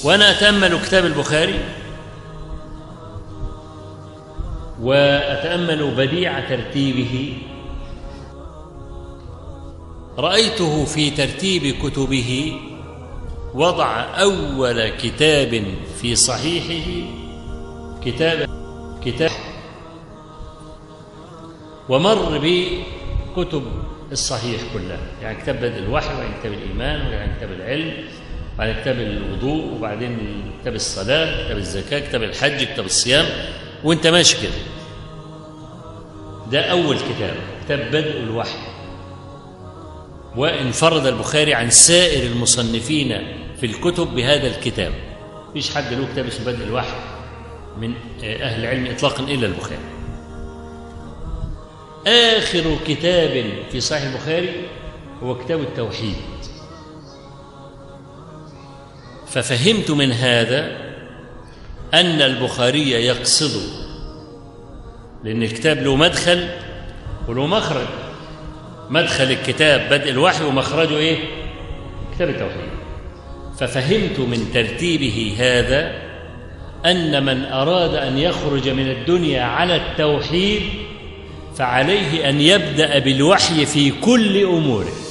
وأنا أتأمل كتاب البخاري وأتأمل بديع ترتيبه رأيته في ترتيب كتبه وضع أول كتاب في صحيحه كتاب كتاب ومر بكتب الصحيح كلها يعني كتاب بدء الوحي وبعدين كتاب الإيمان وبعدين كتاب العلم وبعدين كتاب الوضوء وبعدين كتاب الصلاة كتاب الزكاة كتاب الحج كتاب الصيام وانت ماشي كده ده أول كتاب كتاب بدء الوحي وانفرد البخاري عن سائر المصنفين في الكتب بهذا الكتاب مفيش حد له كتاب اسمه بدء الوحي من أهل العلم إطلاقا إلا البخاري آخر كتاب في صحيح البخاري هو كتاب التوحيد ففهمت من هذا أن البخاري يقصد لأن الكتاب له مدخل وله مخرج مدخل الكتاب بدء الوحي ومخرجه إيه؟ كتاب التوحيد ففهمت من ترتيبه هذا أن من أراد أن يخرج من الدنيا على التوحيد فعليه أن يبدأ بالوحي في كل أموره